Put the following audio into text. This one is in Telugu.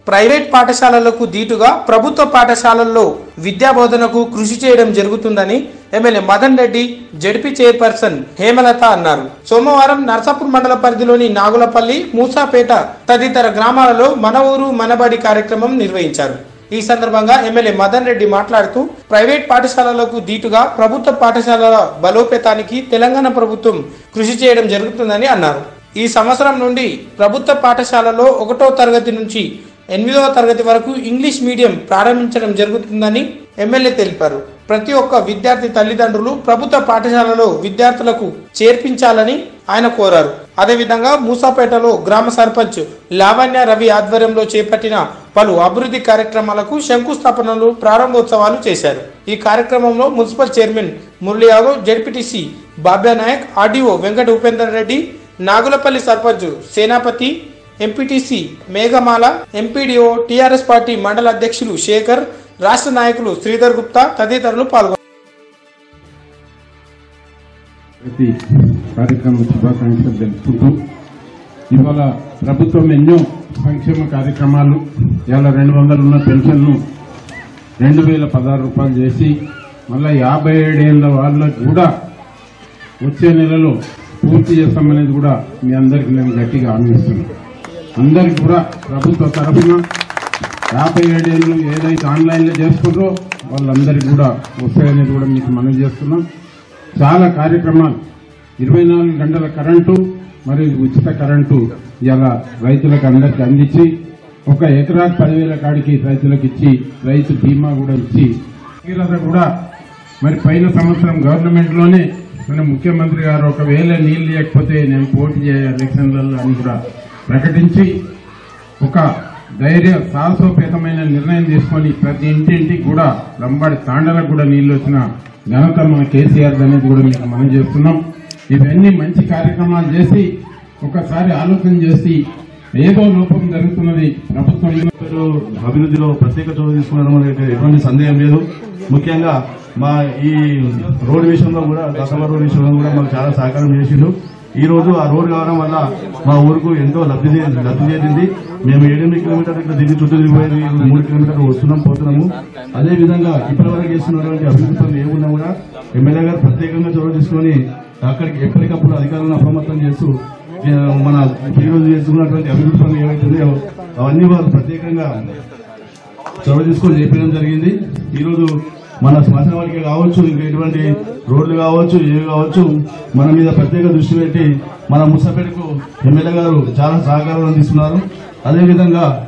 ప్రైవేట్ పాఠశాలలకు దీటుగా ప్రభుత్వ పాఠశాలల్లో విద్యా బోధనకు కృషి చేయడం జరుగుతుందని MLA Madan Reddy ZP chairperson Hemalatha అన్నారు సోమవారం నర్సాపూర్ మండల పరిధిలోని నాగులపల్లి మూసాపేట తదితర గ్రామాలలో మన ఊరు మనబడి కార్యక్రమం నిర్వహించారు ఈ సందర్భంగా ఎమ్మెల్యే మదన్ రెడ్డి మాట్లాడుతూ ప్రైవేట్ పాఠశాలలకు దీటుగా ప్రభుత్వ పాఠశాలల బలోపేతానికి తెలంగాణ ప్రభుత్వం కృషి చేయడం జరుగుతుందని అన్నారు ఈ సంవత్సరం నుండి ప్రభుత్వ పాఠశాలలో ఒకటో తరగతి నుంచి ఎనిమిదవ తరగతి వరకు ఇంగ్లీష్ మీడియం ప్రారంభించడం జరుగుతుందని ఎమ్మెల్యే తెలిపారు ప్రతి ఒక్క విద్యార్థి తల్లిదండ్రులు ప్రభుత్వ పాఠశాలలో విద్యార్థులకు చేర్పించాలని ఆయన కోరారు అదేవిధంగా మూసాపేటలో గ్రామ సర్పంచ్ లావణ్య రవి ఆధ్వర్యంలో చేపట్టిన పలు అభివృద్ధి కార్యక్రమాలకు శంకుస్థాపనలు ప్రారంభోత్సవాలు చేశారు ఈ కార్యక్రమంలో municipal chairman Murali Yadav ZPTC Babya Nayak RDO Venkata Upender Reddy Nagulapalli sarpanch Senapathi MPTC Meghamala MPDO TRS party మండల అధ్యక్షులు శేఖర్ రాష్ట్ర నాయకులు శ్రీధర్ గుప్తా తదితరులు పాల్గొన్నారు ప్రతి కార్యక్రమ శుభాకాంక్షలు తెలుపుకుంటూ ఇవాళ ప్రభుత్వం ఎన్నో సంక్షేమ కార్యక్రమాలు ఇవాళ రెండు వందలు ఉన్న పెన్షన్ను రెండు వేల పదహారు రూపాయలు చేసి మళ్ళీ యాభై ఏడేళ్ల వాళ్ళకు కూడా వచ్చే నెలలో పూర్తి చేస్తామనేది కూడా మీ అందరికీ నేను గట్టిగా హామీ ఇస్తున్నాను అందరికి కూడా ప్రభుత్వ తరఫున యాభై ఏడేళ్ళు ఏదైతే ఆన్లైన్లో చేసుకుంటారో వాళ్ళందరికీ కూడా వస్తాయనేది కూడా మీకు మనవి చేస్తున్నాం చాలా కార్యక్రమాలు ఇరవై నాలుగు గంటల కరెంటు మరియు ఉచిత కరెంటు ఇలా రైతులకు అందరికి అందించి ఒక ఎకరాకు పదివేల కాడికి రైతులకు ఇచ్చి రైతు బీమా కూడా ఇచ్చి భగీరథ కూడా మరి పైన సంవత్సరం గవర్నమెంట్ లోనే మన ముఖ్యమంత్రి గారు ఒకవేళ నీళ్లు లేకపోతే నేను పోటీ చేయ ఎలక్షన్లలో అని కూడా ప్రకటించి ఒక ధైర్య సాహసోపేతమైన నిర్ణయం తీసుకొని ప్రతి ఇంటింటికి కూడా లంబాడి తాండలకు కూడా నీళ్లు వచ్చిన ఘనత మన కేసీఆర్ అనేది కూడా మీకు మనం చేస్తున్నాం ఇవన్నీ మంచి కార్యక్రమాలు చేసి ఒకసారి ఆలోచన చేసి ఏదో లోపం జరుగుతున్నది ప్రభుత్వం పేరు అభివృద్ధిలో ప్రత్యేక చోటు తీసుకునడం అనేది ఎటువంటి సందేహం లేదు ముఖ్యంగా మా ఈ రోడ్డు విషయంలో కూడా దసరా రోడ్డు విషయంలో కూడా మాకు చాలా సహకారం చేసిండు ఈ రోజు ఆ రోడ్డు కావడం వల్ల మా ఊరుకు ఎంతో లబ్ధి చే- లబ్ధి చేరింది మేము ఏడెనిమిది కిలోమీటర్లు ఇట్లా దిగి చుట్టూ తిరిగిపోయేది మూడు కిలోమీటర్లు వస్తున్నాం పోతున్నాము అదే విధంగా ఇప్పటి వరకు చేస్తున్నటువంటి అభివృద్ధి పనులు ఏమున్నా కూడా ఎమ్మెల్యే గారు ప్రత్యేకంగా చొరవ తీసుకొని అక్కడికి ఎప్పటికప్పుడు అధికారులను అప్రమత్తం చేస్తూ ఆ, మన ఈ రోజు చేస్తున్నటువంటి అభివృద్ధి పనులు ఏవైతున్నాయో అవన్నీ వారు ప్రత్యేకంగా చొరవ తీసుకొని చేపించడం జరిగింది ఈ రోజు మన శ్మశాన వారికి కావచ్చు ఇంకా ఎటువంటి రోడ్లు కావచ్చు ఏవి కావచ్చు మన మీద ప్రత్యేక దృష్టి పెట్టి మన ముసపేటకు ఎమ్మెల్యే గారు చాలా సహకారం అందిస్తున్నారు అదేవిధంగా